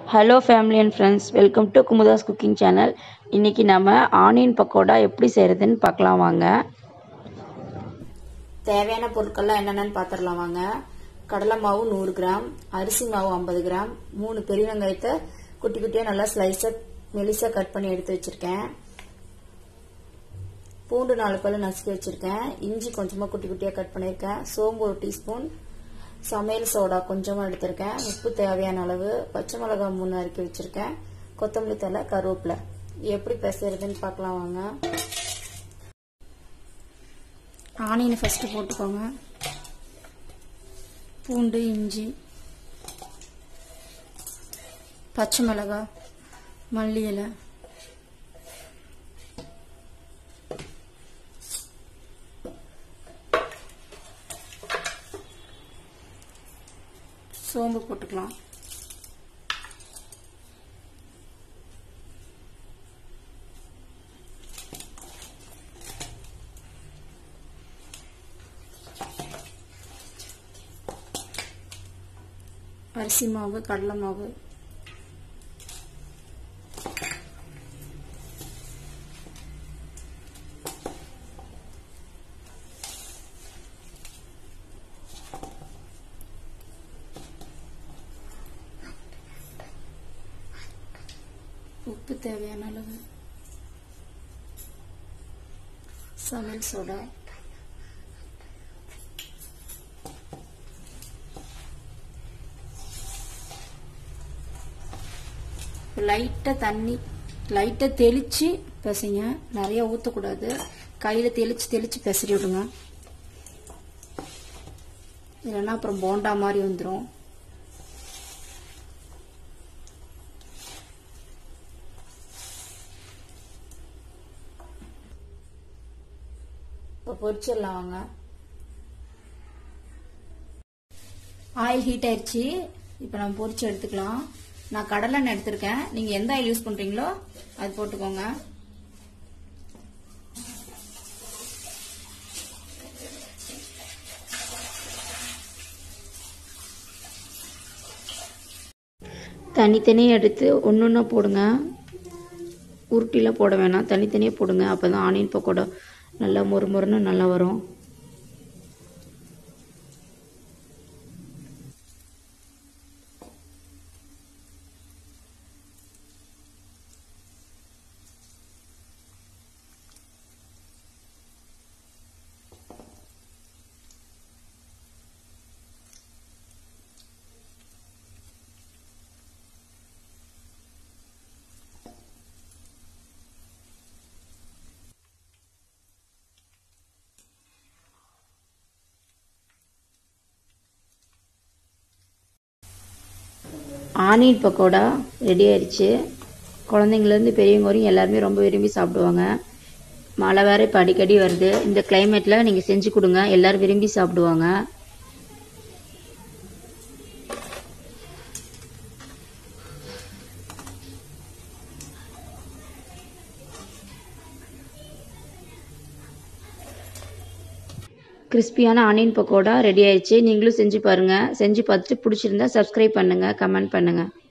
hello family and friends welcome to குமுதாஸ் cooking channel இன்றைக்கி நம்ம ஆனியன் பக்கோடா எப்படி செய்கிறதுன்னு பார்க்கலாம் வாங்க தேவையான பொருட்கள்லாம் என்னென்னு பார்த்துடலாம் வாங்க கடலை மாவு நூறு கிராம் அரிசி மாவு ஐம்பது கிராம் மூணு பெரிய வெங்காயத்தை குட்டி குட்டியாக நல்லா ஸ்லைஸாக மெலிசாக கட் பண்ணி எடுத்து வச்சிருக்கேன் பூண்டு நாலு பல்லு நசுக்கி வச்சிருக்கேன் இஞ்சி கொஞ்சமாக குட்டி குட்டியாக கட் பண்ணியிருக்கேன் சோம்பு ஒரு டீஸ்பூன் சமையல் சோடா கொஞ்சமாக எடுத்திருக்கேன் உப்பு தேவையான அளவு பச்சை மிளகாய் மூணு அரைக்கி வச்சிருக்கேன் கொத்தமல்லி தலை கருவேப்பிலை எப்படி பிசைறதுன்னு பார்க்கலாம் வாங்க ஆனியனை ஃபஸ்ட்டு போட்டுக்கோங்க பூண்டு இஞ்சி பச்சை மிளகாய் மல்லி இலை சோம்பு போட்டுக்கலாம் அரிசி மாவு கடலை மாவு உப்பு தேவையான அளவு சமையல் சோடா லைட்டாக தண்ணி லைட்டாக தெளித்து பிசைங்க நிறைய ஊற்றக்கூடாது கையில் தெளித்து தெளித்து பிசறி விடுங்க இல்லைன்னா அப்புறம் போண்டா மாதிரி வந்துடும் இப்போ பொரிச்சிடலாம் வாங்க ஆயில் ஹீட் ஆயிடுச்சு இப்போ நம்ம பொரிச்சு எடுத்துக்கலாம் நான் கடலெண்ணெய் எடுத்திருக்கேன் நீங்கள் எந்த ஆயில் யூஸ் பண்ணுறீங்களோ அது போட்டுக்கோங்க தனித்தனியாக எடுத்து ஒன்று ஒன்றா போடுங்க உருட்டிலாம் போட வேணாம் தனித்தனியாக போடுங்க அப்போ தான் ஆனியன் பக்கோடா நல்லா மொறு மொறுன்னு நல்லா வரும் ஆனியன் பக்கோடா ரெடி ஆயிடுச்சு குழந்தைங்கலேருந்து பெரியவங்க வரையும் எல்லாருமே ரொம்ப விரும்பி சாப்பிடுவாங்க மழை வேறு இப்போ அடிக்கடி வருது இந்த கிளைமேட்டில் நீங்கள் செஞ்சு கொடுங்க எல்லோரும் விரும்பி சாப்பிடுவாங்க கிறிஸ்பியான ஆனியன் பக்கோடா ரெடி ஆயிடுச்சு நீங்களும் செஞ்சு பாருங்கள் செஞ்சு பார்த்துட்டு பிடிச்சிருந்தா சப்ஸ்கிரைப் பண்ணுங்கள் கமெண்ட் பண்ணுங்கள்